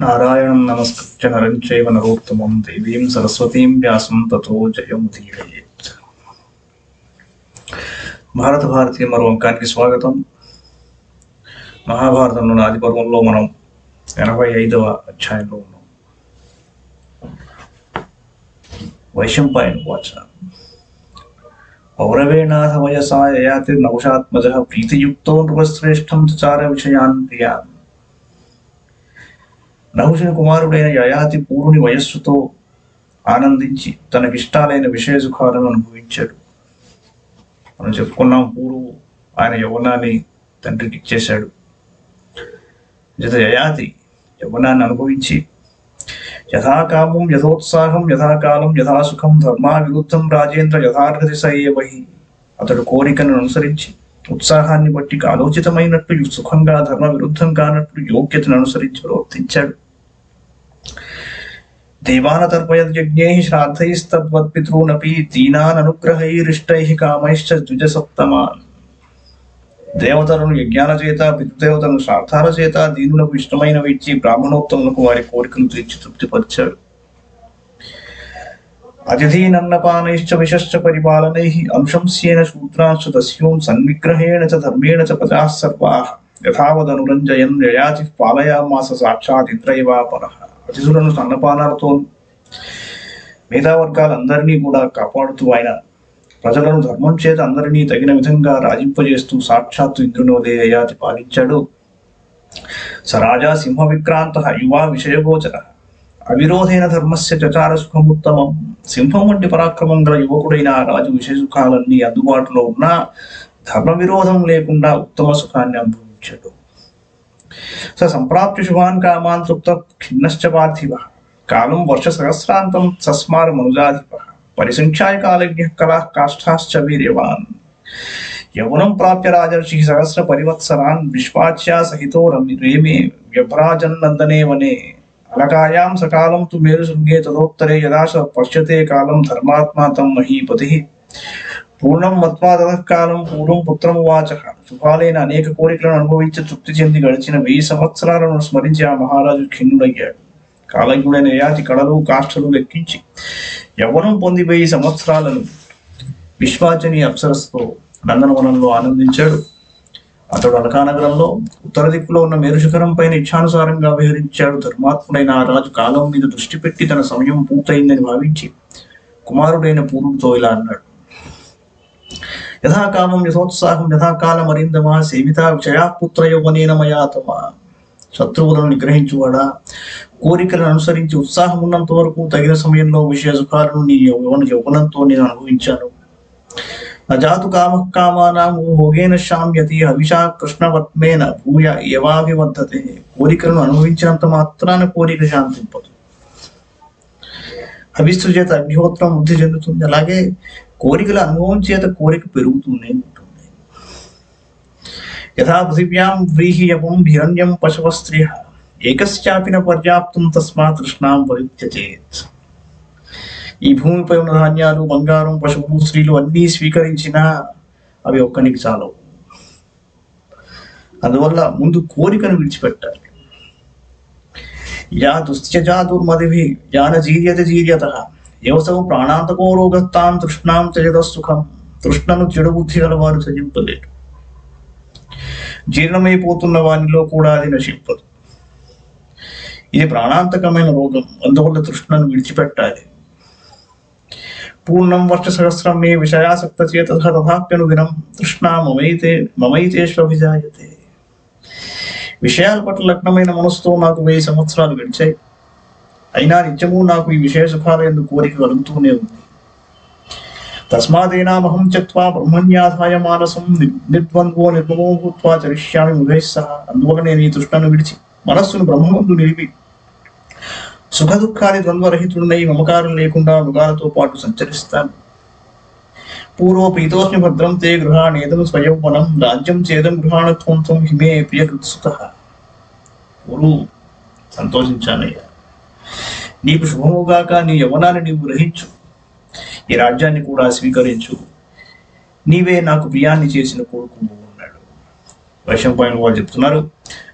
నారాయణం నమస్కృత్య నరం చైవ నరోత్తమం దేవీం సరస్వతీం వ్యాసం తతో జయముదీరయేత్ భారత భారతీయ మరో అంకానికి స్వాగతం మహాభారతంలోని ఆది పర్వంలో మనం ఎనభై ఐదవ అధ్యాయంలో ఉన్నాం వైశంపాయన వాచ పౌరవేణాథ వయసా యయాతి నవశాత్మజ ప్రీతియుక్తో నృపశ్రేష్టం చచార విషయాన్ ప్రియాన్ నహుషుని కుమారుడైన యయాతి పూరుని వయస్సుతో ఆనందించి తనకిష్టాలైన విషయ సుఖాలను అనుభవించాడు మనం చెప్పుకున్నాం పూరు ఆయన యవ్వనాన్ని తండ్రికి ఇచ్చేశాడు జత యయాతి యవ్వనాన్ని అనుభవించి యథాకామం యథోత్సాహం యథాకాలం యథాసుఖం ధర్మా విరుద్ధం రాజేంద్ర యథార్హతి సయేవహి అతడు కోరికను అనుసరించి ఉత్సాహాన్ని బట్టి కాలోచితమైనట్లు సుఖంగా ధర్మ విరుద్ధం కానట్లు యోగ్యతను అనుసరించి ప్రవర్తించాడు దేవానతర్పయజ్ఞై శ్రాద్ధైస్తద్వత్పితॄనపి దీనాన్ అనుగ్రహైరిష్టై కామైశ్చ ద్విజసప్తమాన్ దేవతలను యజ్ఞాల చేత పితృదేవతలను శ్రాద్ధాల చేత దీనులకు ఇష్టమైనవి ఇచ్చి బ్రాహ్మణోత్తములకు వారి కోరికలు తీర్చి తృప్తిపరిచాడు అతిథీనన్నపానైశ్చ విశశ్చ పరిపాలనై అనుశంస్యేన శూద్రాశ్చ తస్యోం సన్విగ్రహేణ చ ధర్మేణ చ ప్రజాः సర్వాः యథావదనురంజయన్ యయాతి పాలయామాస సాక్షాత్ ఇంద్రైవాపరః అతిథులను సన్నపానాలతో మిగతా వర్గాలందరినీ కూడా కాపాడుతూ ఆయన ప్రజలను ధర్మం చేత అందరినీ తగిన విధంగా రాజింపజేస్తూ సాక్షాత్తు ఇంద్రుని వలె యయాతి పాలించాడు స రాజా సింహ విక్రాంత యువా విషయగోచర అవిరోధైన ధర్మస్య చచార సుఖముత్తమం సింహం వంటి పరాక్రమం గల యువకుడైన ఆ రాజు విషయ సుఖాలన్నీ అందుబాటులో ఉన్నా ధర్మ విరోధం లేకుండా ఉత్తమ సుఖాన్ని అనుభవించాడు స సంప్రాప్య శుభాన్ కామాన్ తృప్త ఖిన్నశ్చ పార్థివ కాలం వర్ష సహస్రాంతం సస్మార మనుజాధిప పరిసంఖ్యాయ కాలజ్ఞ కళా కాష్టాశ్చ వీర్యవాన్ యవనం ప్రాప్య రాజర్షి సహస్ర పరివత్సరాన్ విశ్వాచ్యా సహితో రమి రేమే వ్యభ్రాజన్నందనే వనే అలకాయాం సకాలం తు మేరు శృంగే తదోత్తరే యదా స పశ్యతే కాలం ధర్మాత్మా తం మహీపతి పూర్ణం మత్వా తతః కాలం పూర్వం పుత్రమువాచ శుభాలైన అనేక కోరికలను అనుభవించి తృప్తి చెంది గడిచిన వెయ్యి సంవత్సరాలను స్మరించి ఆ మహారాజు ఖిన్నుడయ్యాడు కాలజ్ఞుడైన యయాతి కళలు కాష్టలు లెక్కించి యవ్వనం పొంది వెయ్యి సంవత్సరాలను విశ్వాచని అప్సరస్తో నందనవనంలో ఆనందించాడు అతడు అలకానగరంలో ఉత్తర దిక్కులో ఉన్న మేరుశిఖరం పైన ఇచ్ఛానుసారంగా విహరించాడు ధర్మాత్ముడైన ఆ రాజు కాలం మీద దృష్టి పెట్టి తన సమయం పూర్తయిందని భావించి కుమారుడైన పూర్వుడితో ఇలా అన్నాడు యథాకామం యథోత్సాహం యథాకాలం అరిందమా సేవిత విషయా పుత్ర యౌవనేన మయాతమా శత్రువులను నిగ్రహించువాడా కోరికలను అనుసరించి ఉత్సాహం ఉన్నంత వరకు తగిన సమయంలో విషయ సుఖాలను నీ యౌవన యౌవనంతో నేను అనుభవించాను నజాతు కామ కామానాం భోగేన శామ్యతి హవిషా కృష్ణవత్మేన భూయ ఏవాభివర్ధతే కోరికలను అనుభవించినంత మాత్రాన కోరిక శాంతింపదు హవిస్సు చేత అగ్నిహోత్రం వృద్ధి చెందుతుంది అలాగే కోరికల అనుభవం చేత కోరిక పెరుగుతూనే ఉంటుంది యథా పృథివ్యాం వ్రీహియపం హిరణ్యం పశవ స్త్రియ ఏకశ్చాపిన పర్యాప్తం తస్మాత్ కృష్ణాం పరిత్యజేత్ ఈ భూమిపై ఉన్న ధాన్యాలు బంగారం పశువులు స్త్రీలు అన్నీ స్వీకరించినా అవి ఒక్కనికి చాలవు అందువల్ల ముందు కోరికను విడిచిపెట్టాలి యా దుశ్చజా దుర్మదిభి యాన జీర్యత జీర్యత యోసవు ప్రాణాంతకో రోగత్తాం తృష్ణాం త్యజత సుఖం తృష్ణను చెడు బుద్ధి గలవారు త్యజింపలేరు జీర్ణమైపోతున్న వానిలో కూడా అది నశింపదు ఇది ప్రాణాంతకమైన రోగం అందువల్ల తృష్ణను విడిచిపెట్టాలి పూర్ణం వర్ష సహస్రం మే విషయాసక్త చేత తథాప్యను దినం తృష్ణ మమైతే మమైతేష్వభిజాయతే విషయాల పట్ల లగ్నమైన మనసుతో నాకు వెయ్యి సంవత్సరాలు గడిచాయి అయినా నిత్యము నాకు ఈ విషయ సుఖాల ఎందుకు కోరిక కలుగుతూనే ఉంది తస్మాదేనామహం చత్వా బ్రహ్మణ్యాధాయ మానసం ని- నిర్ద్వంద్వో నిర్మమో భూత్వా చరిష్యామి ముఖైః సహా అందువల్ల నేను ఈ తృష్ణను విడిచి మనస్సును బ్రహ్మముందు నిలిపి సుఖ దుఃఖాది ద్వంద్వరహితుడై మమకారం లేకుండా మృగాలతో పాటు సంచరిస్తాను పూర్వ ప్రీతోస్మి భద్రం తే గృహాణేదం స్వయౌవనం రాజ్యం చేదం గృహాణత్వం త్వం హిమే ప్రియకృత్సుత పూర్వం సంతోషించానయ్యా నీకు శుభముగాక నీ యవనాన్ని నీవు గ్రహించు ఈ రాజ్యాన్ని కూడా స్వీకరించు నీవే నాకు ప్రియాన్ని చేసిన కొడుకు అన్నాడు వైశంపాయన వాళ్ళు చెప్తున్నారు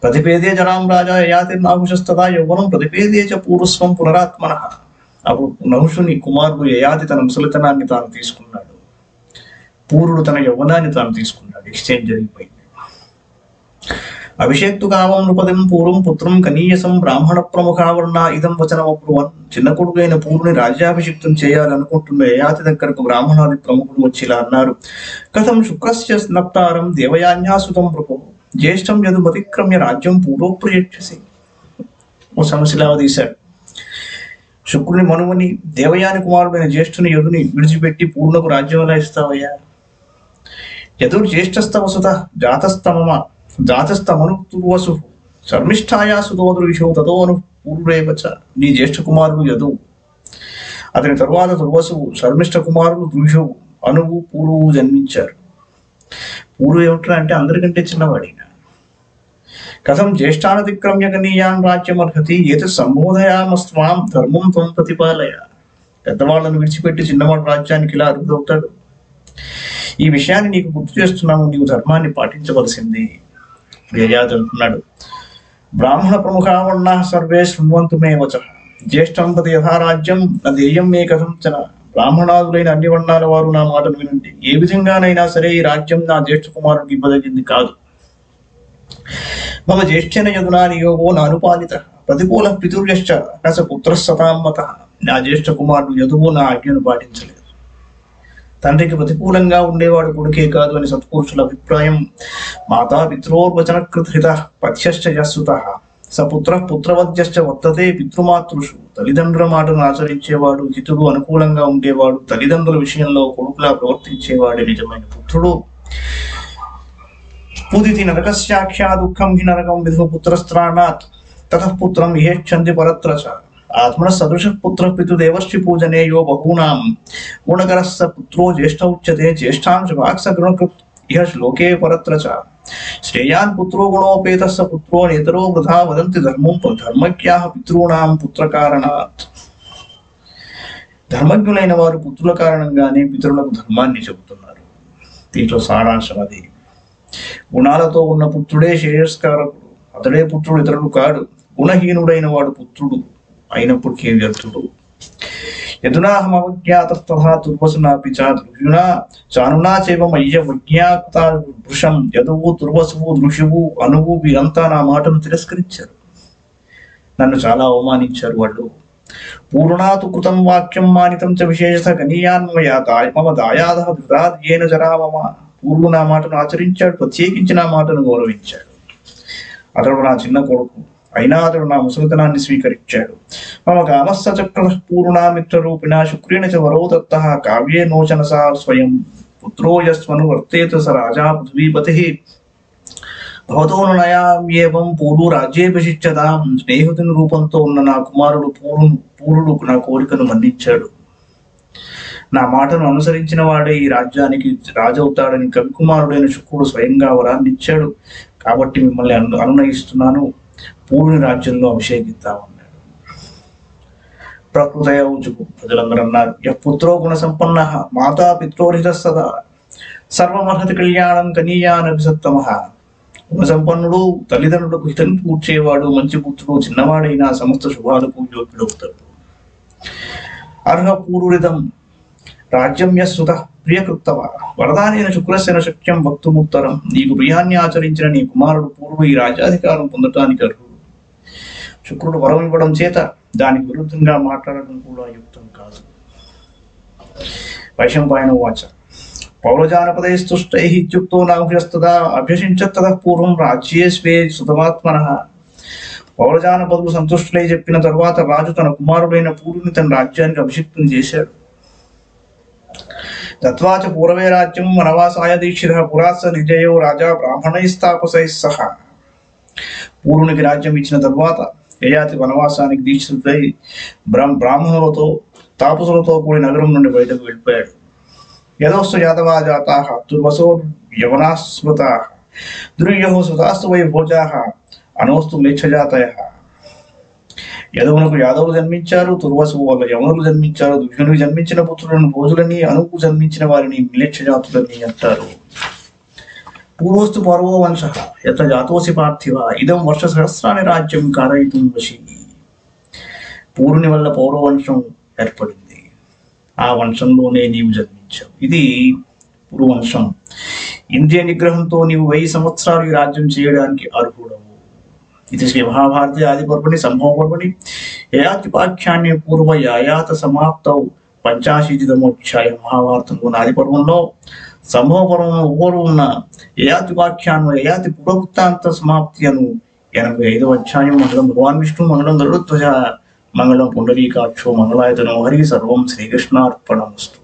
ప్రతిపేదే జనాం రాజా యయాతిర్నాహుషస్తదా యౌవనం ప్రతిపేదే చ పూర్వస్వం పునరాత్మన అప్పుడు నహుషుని కుమారుడు యయాతి తన ముసలితనాన్ని తాను తీసుకున్నాడు పూరుడు తన యవ్వనాన్ని తాను తీసుకున్నాడు ఎక్స్చేంజ్ జరిగిపోయింది అభిషేక్తు కామం నృపదిం పూర్వం పుత్రం కనీయసం బ్రాహ్మణ ప్రముఖావర్ణ ఇదం వచనమబ్రువన్ చిన్న కొడుకైన పూరుని రాజ్యాభిషిక్తం చేయాలనుకుంటున్న యయాతి దగ్గరకు బ్రాహ్మణాది ప్రముఖుడు వచ్చి ఇలా అన్నారు కథం శుక్రస్య స్నప్తారం దేవయాన్యాసుతం ప్రభు జ్యేష్టం యదు మతిక్రమ్య రాజ్యం పూర్వప్రియక్షసి ఓ సమస్యలా తీశాడు శుక్రుని మనువుని దేవయాని కుమారుడైన జ్యేష్ఠుని యదుని విడిచిపెట్టి పూర్ణకు రాజ్యం ఎలా ఇస్తావయ్యా యదుర్ జ్యేష్ఠస్తవ సుత జాతస్తమమ జాతస్తమను తుర్వసు శర్మిష్ఠాయా సుతోదృశో తదోను పూర్వేవచ నీ జ్యేష్ఠ కుమారుడు యదువు అతని తరువాత తుర్వసువు శర్మిష్ఠ కుమారుడు దృశువు అనువు పూర్వు జన్మించారు పూర్వు ఏమిట్రా అంటే అందరికంటే చిన్నవాడిన కథం జ్యేష్ఠానతిక్రమ్య గనీయాన్ రాజ్యమర్హతి ఏత సంబోధయామస్వాం ధర్మం త్వం ప్రతిపాలయ పెద్దవాళ్ళను విడిచిపెట్టి చిన్నవాడు రాజ్యానికి ఇలా అర్హుడవుతాడు ఈ విషయాన్ని నీకు గుర్తు చేస్తున్నాము నీవు ధర్మాన్ని పాటించవలసింది యజాతి అంటున్నాడు బ్రాహ్మణ ప్రముఖావర్ణ సర్వే శృణ్వంతుమే వచ జ్యేష్టం పతి యథారాజ్యం అదేయం మే కథంచన బ్రాహ్మణాదులైన అన్ని వర్ణాల వారు నా మాటను వినండి ఏ విధంగానైనా సరే ఈ రాజ్యం నా జ్యేష్ఠ కుమారుడికి ఇవ్వదగింది కాదు మమ జ్యేష్ఠన యదునా నియోగో నా అనుపాలిత ప్రతికూల పితుర్యశ్చ రస పుత్ర సతామత నా జ్యేష్ఠ కుమారుడు యదువు నా ఆజ్ఞను పాటించలేదు తండ్రికి ప్రతికూలంగా ఉండేవాడు కొడుకే కాదు అని సత్పురుషుల అభిప్రాయం మాతా పిత్రోర్వచన కృత పథ్యశ్చ యస్సుత సపుత్ర పుత్రవద్యశ్చ వర్తతే పితృమాతృషు తల్లిదండ్రుల మాటను ఆచరించేవాడు హితుడు అనుకూలంగా ఉండేవాడు తల్లిదండ్రుల విషయంలో కొడుకులా ప్రవర్తించేవాడే నిజమైన పుత్రుడు పూదితి నరకస్యాఖ్యా దుఃఖం హి నరకం విధు పుత్రస్త్రాణాత్ తతః పుత్రం ఇహేచ్ఛంది పరత్ర చ ఆత్మన సదృశ పుత్ర పితుదేవర్షి పూజనేయో బహూనాం గుణకరస్స పుత్రో జ్యేష్ఠ ఉచ్యతే జ్యేష్ఠాంశ వాక్స గుణకృత్ ఇహ శ్లోకే పరత్ర చ శ్రేయాన్ పుత్రో గుణోపేతస్స పుత్రో నేతరో వృధా వదంతి ధర్మం ధర్మజ్ఞాః పితॄణాం పుత్రకారణాత్ ధర్మజ్ఞులైన వారు పుత్రుల కారణంగానే పితరులకు ధర్మాన్ని చెబుతున్నారు దీంట్లో సారాంశం అది గుణాలతో ఉన్న పుత్రుడే శ్రేయస్కారకుడు అతడే పుత్రుడు ఇతరుడు కాడు గుణహీనుడైన వాడు పుత్రుడు అయినప్పటికీ వ్యర్థుడు యదునాహం అవజ్ఞాతస్తథా తుర్వసునాపి చ దృశునా చానునా చేవం అయ్య వజ్ఞాత వృషం యదువు తుర్వసువు దృశువు అనువు వీరంతా నా మాటను తిరస్కరించారు నన్ను చాలా అవమానించారు వాళ్ళు పూర్ణాతు కృతం వాక్యం మానితం చ విశేషత గనీయాన్మయ దాయ మమ దాయాద ధృతాద్యేన జరా మమ పూర్వు నా మాటను ఆచరించాడు ప్రత్యేకించి నా మాటను గౌరవించాడు అతడు నా చిన్న కొడుకు అయినా అతడు నా ముసలితనాన్ని స్వీకరించాడు మమ కామస్స చక్ర పూర్ణామిత్ర రూపిణ శుక్రేణ చ వరో దత్త కావ్యే నోచన సా స్వయం పుత్రో యస్వను వర్తేత స రాజా పృథ్వీపతి భవతో నయామ్యేవం పూర్వు రాజ్యేభిషిచ్చదాం స్నేహితుని రూపంతో ఉన్న నా కుమారుడు పూర్వు పూరుడు నా కోరికను మన్నించాడు నా మాటను అనుసరించిన వాడే ఈ రాజ్యానికి రాజవుతాడని కవికుమారుడైన శుక్రుడు స్వయంగా వరాన్ని ఇచ్చాడు కాబట్టి మిమ్మల్ని అను అనునయిస్తున్నాను పూర్ణి రాజ్యంలో అభిషేకిద్దామన్నాడు ప్రకృతయ ఊచుకు ప్రజలందరూ అన్నారు యః పుత్రో గుణ సంపన్న మాతా పిత్రోహిత సదా సర్వమర్హతి కళ్యాణం కనీయానభిసత్తమ గుణ సంపన్నుడు తల్లిదండ్రులకు హితం కూర్చేవాడు మంచి పుత్రుడు చిన్నవాడైన సమస్త శుభాలకు యోగ్యుడవుతాడు అర్హ పూర్వరిదం రాజ్యం యస్సుత ప్రియకృత్తవ వరదానైన శుక్రసేన శక్యం భక్తుముత్తరం నీకు ప్రియాన్ని ఆచరించిన నీ కుమారుడు పూర్వ ఈ రాజ్యాధికారం పొందటానికి అర్హుడు శుక్రుడు వరం ఇవ్వడం చేత దానికి విరుద్ధంగా మాట్లాడడం కూడా యుక్తం కాదు వైశంపాయన వాచ పౌరజానపదైస్తుష్టై ఇత్యుక్తో నాభ్యస్తదా అభ్యసించత్తద పూర్వం రాజ్యే స్వే సుతమాత్మన పౌరజానపదులు సంతుష్టులై చెప్పిన తరువాత రాజు తన కుమారుడైన పూర్వుని తన రాజ్యానికి అభిషిక్తం చేశాడు తత్వాచ పూర్వే రాజ్యం వనవాసాయ దీక్షిత పురాస నిజయో రాజా బ్రాహ్మణైస్తాపసై సహ పూర్వునికి రాజ్యం ఇచ్చిన తరువాత యయాతి వనవాసానికి దీక్షితుడై బ్రా- బ్రాహ్మణులతో తాపసులతో కూడి నగరం నుండి బయటకు వెళ్ళిపోయాడు యదోస్తు యాదవా జాతా దుర్వసో యవనాస్మృతా దుర్యో సుతాస్తు వై భోజా అనోస్తు మేచ్ఛజాతయ యదవునకు యాదవులు జన్మించారు తుర్వసు వాళ్ళ యవనులు జన్మించారు దుర్యునికి జన్మించిన పుత్రులను భోజులని అనుకు జన్మించిన వారిని మిలేచ్ఛ జాతులని అంటారు పూర్వస్తు పర్వో వంశ యత జాతోసి పార్థివ ఇదం వర్ష సహస్రాన్ని రాజ్యం కారయితుం వశి పూర్ణి వల్ల పౌరవంశం ఏర్పడింది ఆ వంశంలోనే నీవు జన్మించావు ఇది పురువంశం ఇంద్రియ నిగ్రహంతో నీవు వెయ్యి సంవత్సరాలు ఈ రాజ్యం చేయడానికి అర్హుడవు ఇది శ్రీ మహాభారతి ఆది పర్వణి సంభవ పర్వణి యయాతిపాఖ్యాన్ని పూర్వ యాయాత సమాప్తౌ పంచాశీతితమోధ్యాయ మహాభారతంలోని ఆది పర్వంలో సంభవ పర్వం పూర్వం ఉన్న యయాతిపాఖ్యానం యయాతి పురవృత్తాంత సమాప్తి అను ఎనభై ఐదవ అధ్యాయం మంగళం భగవాన్ విష్ణు మంగళం గరుడధ్వజ మంగళం పుండరీకాక్షో మంగళాయతనో హరి సర్వం శ్రీకృష్ణార్పణమస్తు